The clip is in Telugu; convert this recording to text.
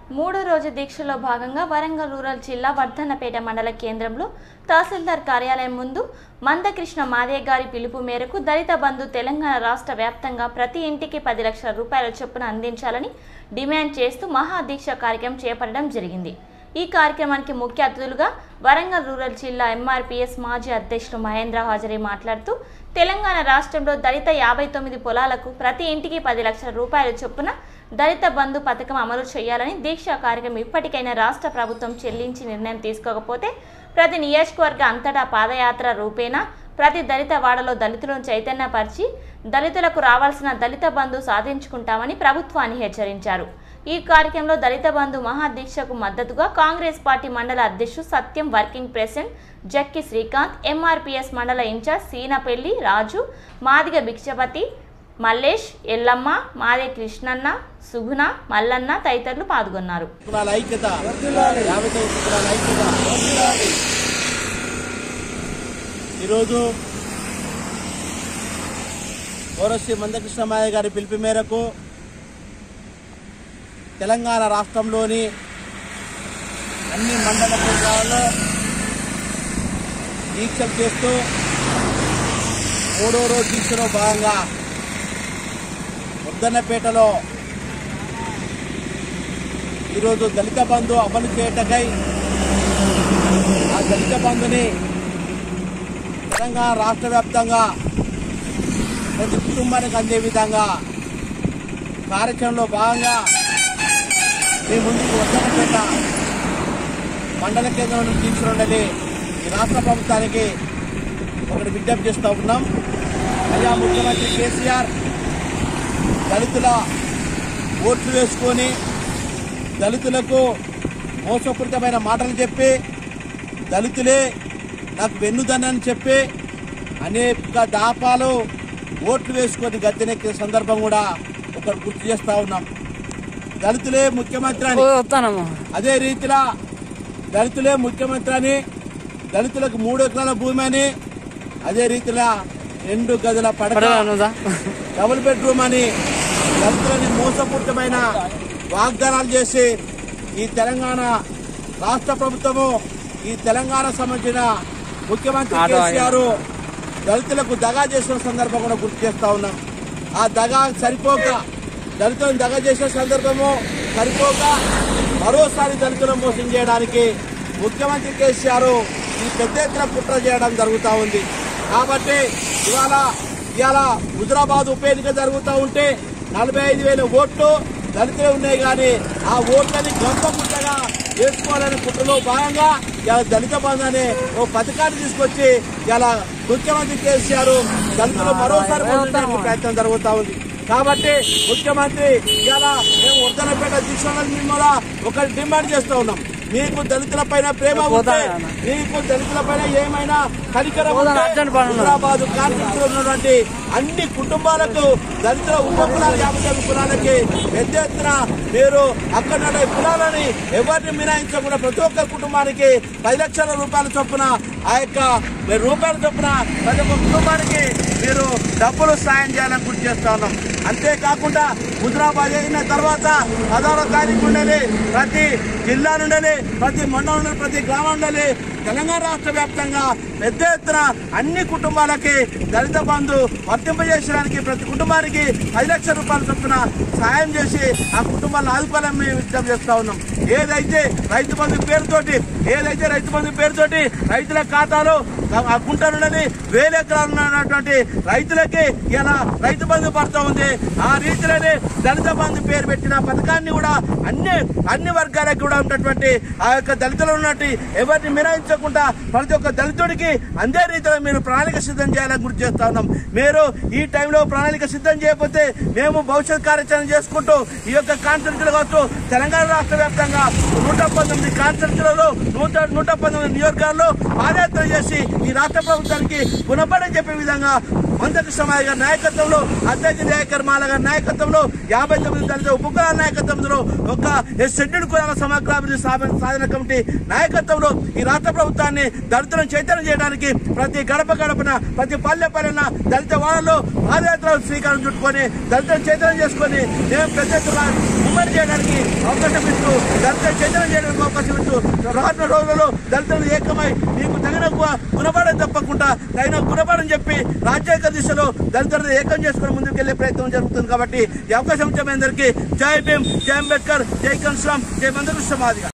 మూడో రోజు దీక్షలో భాగంగా వరంగల్ రూరల్ జిల్లా వర్ధన్నపేట మండల కేంద్రంలో తహసీల్దార్ కార్యాలయం ముందు మందకృష్ణ మాదే గారి పిలుపు మేరకు దళిత బంధు తెలంగాణ రాష్ట్ర వ్యాప్తంగా ప్రతి ఇంటికి పది లక్షల రూపాయల చొప్పున అందించాలని డిమాండ్ చేస్తూ మహాదీక్ష కార్యక్రమం చేపట్టడం జరిగింది ఈ కార్యక్రమానికి ముఖ్య అతిథులుగా వరంగల్ రూరల్ జిల్లా ఎంఆర్పీఎస్ మాజీ అధ్యక్షులు మహేంద్ర హాజరీ మాట్లాడుతూ తెలంగాణ రాష్ట్రంలో దళిత యాభై తొమ్మిది పొలాలకు ప్రతి ఇంటికి పది లక్షల రూపాయల చొప్పున దళిత బంధు పథకం అమలు చేయాలని దీక్షా కార్యక్రమం ఇప్పటికైనా రాష్ట్ర ప్రభుత్వం చెల్లించి నిర్ణయం తీసుకోకపోతే ప్రతి నియోజకవర్గ అంతటా పాదయాత్ర రూపేణా ప్రతి దళిత వాడలో దళితులను చైతన్యపరిచి దళితులకు రావాల్సిన దళిత బంధు సాధించుకుంటామని ప్రభుత్వాన్ని హెచ్చరించారు ఈ కార్యక్రమంలో దళిత బంధు మహాదీక్షకు మద్దతుగా కాంగ్రెస్ పార్టీ మండల అధ్యక్షుడు Satyam working president Jakki Srikanth MRPS మండల ఇన్ఛార్జ్ సీనపెల్లి రాజు మాదిగ భిక్షపతి మల్లేష్ ఎల్లమ్మ మాదే కృష్ణన్న సుగుణ మల్లన్న తదితరులు పాల్గొన్నారు కులాల ఐక్యత యాభై తొమ్మిది కులాల ఐక్యత ఈరోజు గౌరవశ్రీ మందకృష్ణమాయ గారి పిలుపు మేరకు తెలంగాణ రాష్ట్రంలోని అన్ని మండల కేంద్రాల్లో దీక్షలు చేస్తూ మూడో రోజు దీక్షలో భాగంగా ముద్దన్నపేటలో ఈరోజు దళిత బంధు అమలు చేయటకై ఆ దళిత బంధుని తెలంగాణ రాష్ట్ర వ్యాప్తంగా ప్రతి కుటుంబానికి అందే విధంగా కార్యక్రమంలో భాగంగా మీ ముందుకు వచ్చనపేట మండల కేంద్రం నుంచి తీసుకురండి ఈ రాష్ట్ర ప్రభుత్వానికి ఒకటి విజ్ఞప్తి చేస్తూ ఉన్నాం అయ్యా ముఖ్యమంత్రి కేసీఆర్ దళితుల ఓట్లు వేసుకొని దళితులకు మోసపూరితమైన మాటలు చెప్పి దళితులే నాకు వెన్నుదన్నని చెప్పి అనేక దాపాలు ఓట్లు వేసుకొని గద్దెనెక్కిన సందర్భం కూడా ఒకటి గుర్తు చేస్తా ఉన్నాం దళితులే ముఖ్యమంత్రి అని వస్తానమ్మా అదే రీతిలో దళితులే ముఖ్యమంత్రి అని దళితులకు మూడు ఎకరాల భూమి అని అదే రీతిలో రెండు గదుల పడక పడవనుదా డబుల్ బెడ్రూమ్ అని దళితులని మోసపూరితమైన వాగ్దానాలు చేసి ఈ తెలంగాణ రాష్ట్ర ప్రభుత్వము ఈ తెలంగాణ సంబంధించిన ముఖ్యమంత్రి ఆటో కేసీఆర్ దళితులకు దగా చేసిన సందర్భం కూడా గుర్తు చేస్తా ఉన్నాం ఆ దగా సరిపోక దళితులను దగా చేసిన సందర్భము సరిపోక మరోసారి దళితులను మోసం చేయడానికి ముఖ్యమంత్రి కేసీఆర్ ఈ పెద్ద ఎత్తున కుట్ర చేయడం జరుగుతూ ఉంది కాబట్టి ఇవాళ ఇవాళ హుజరాబాద్ ఉప ఎన్నిక జరుగుతూ ఉంటే నలభై ఐదు వేల ఓట్లు దళితులే ఉన్నాయి కానీ ఆ ఓట్లని గొప్ప కుట్రగా వేసుకోవాలనే కుట్రలో భాగంగా ఇలా దళిత బంధు అనే ఓ పథకాన్ని తీసుకొచ్చి ఇలా ముఖ్యమంత్రి కేసీఆర్ దళితులు మరోసారి పొందడానికి ప్రయత్నం జరుగుతూ ఉంది కాబట్టి ముఖ్యమంత్రి ఇలా మేము వర్ధనపేట దీక్షలో మిమ్మల్ని ఒక డిమాండ్ చేస్తూ ఉన్నాం మీకు దళితుల పైన ప్రేమ ఉంటే పోతాను. మీకు దళితుల పైన ఏమైనా కనికరం పోతాను, ఉంటే అర్జెంట్ పని ఉన్నది. హైదరాబాద్ కాన్ఫరెన్స్ లో ఉన్నటువంటి అన్ని కుటుంబాలకు దళితుల ఉప కులాల యాభై తొమ్మిది కులాలకి పెద్ద ఎత్తున మీరు అక్కడ నుండి కులాలని ఎవరిని మినాయించకుండా ప్రతి ఒక్క కుటుంబానికి పది లక్షల రూపాయల చొప్పున ఆ యొక్క వెయ్యి రూపాయల చొప్పున ప్రతి ఒక్క కుటుంబానికి మీరు డబ్బులు సాయం చేయాలని గుర్తు చేస్తా ఉన్నాం అంతేకాకుండా హుజరాబాద్ అయిన తర్వాత పదహారో తారీఖు ఉండాలి ప్రతి జిల్లా నుండి ప్రతి మండలం నుండి ప్రతి గ్రామం నుండి తెలంగాణ రాష్ట్ర వ్యాప్తంగా పెద్ద ఎత్తున అన్ని కుటుంబాలకి దళిత బంధు వర్తింపజేసడానికి ప్రతి కుటుంబానికి పది లక్షల రూపాయల చొప్పున సాయం చేసి ఆ కుటుంబాలను ఆదుకోవాలని మేము విజ్ఞప్తి చేస్తా ఉన్నాం ఏదైతే రైతు బంధు పేరుతోటి ఏదైతే రైతు బంధు పేరుతోటి రైతుల ఖాతాలో ఆ గుంట నుండి వేల ఎకరాలు ఉన్నటువంటి రైతులకి ఇలా రైతు బంధు పడుతూ ఉంది ఆ రీతిలోనే దళిత బంధు పేరు పెట్టిన పథకాన్ని కూడా అన్ని అన్ని వర్గాలకు కూడా ఉన్నటువంటి ఆ యొక్క దళితులు ఉన్నట్టు ఎవరిని మినహాయించకుండా ప్రతి ఒక్క దళితుడికి అందే రీతిలో మీరు ప్రణాళిక సిద్ధం చేయాలని గుర్తు చేస్తా ఉన్నాం మీరు ఈ టైంలో ప్రణాళిక సిద్ధం చేయకపోతే మేము భవిష్యత్ కార్యాచరణ చేసుకుంటూ ఈ యొక్క కాన్ఫరెన్స్లు కావచ్చు తెలంగాణ రాష్ట్ర వ్యాప్తంగా నూట పంతొమ్మిది కాన్ఫరెన్స్లలో నూట నూట పంతొమ్మిది నియోజకవర్గాల్లో పాదయాత్ర చేసి ఈ రాష్ట్ర ప్రభుత్వానికి గుణపడని చెప్పే విధంగా మందకృష్ణ మాయ గారి నాయకత్వంలో అద్దెకి దయాకర్ మాల గారి నాయకత్వంలో యాభై తొమ్మిది దళిత ఉపకులాల నాయకత్వంలో ఒక షెడ్యూల్ కులాల సమగ్రాభివృద్ధి సాధన సాధన కమిటీ నాయకత్వంలో ఈ రాష్ట్ర ప్రభుత్వాన్ని దళితులను చైతన్యం చేయడానికి ప్రతి గడప గడపన ప్రతి పల్లె పల్లెన దళిత వాళ్ళలో పాదయాత్ర శ్రీకారం చుట్టుకొని దళితులను చైతన్యం చేసుకొని మేము పెద్ద ఎత్తున ఉమ్మడి చేయడానికి అవకాశం ఇస్తూ దళితులను చైతన్యం చేయడానికి అవకాశం ఇస్తూ రానున్న రోజులలో దళితులు ఏకమై మీకు తగిన గు- గుణపాఠం తప్పకుండా తగిన గుణపాఠం చెప్పి రాజ్యాంగ దిశలో దళితులను ఏకం చేసుకుని ముందుకు వెళ్లే ప్రయత్నం జరుగుతుంది కాబట్టి ఈ అవకాశం ఇచ్చే మీ అందరికీ జై భీమ్ జై అంబేద్కర్ జై కన్స్లాం జై మందకృష్ణ మాదిగా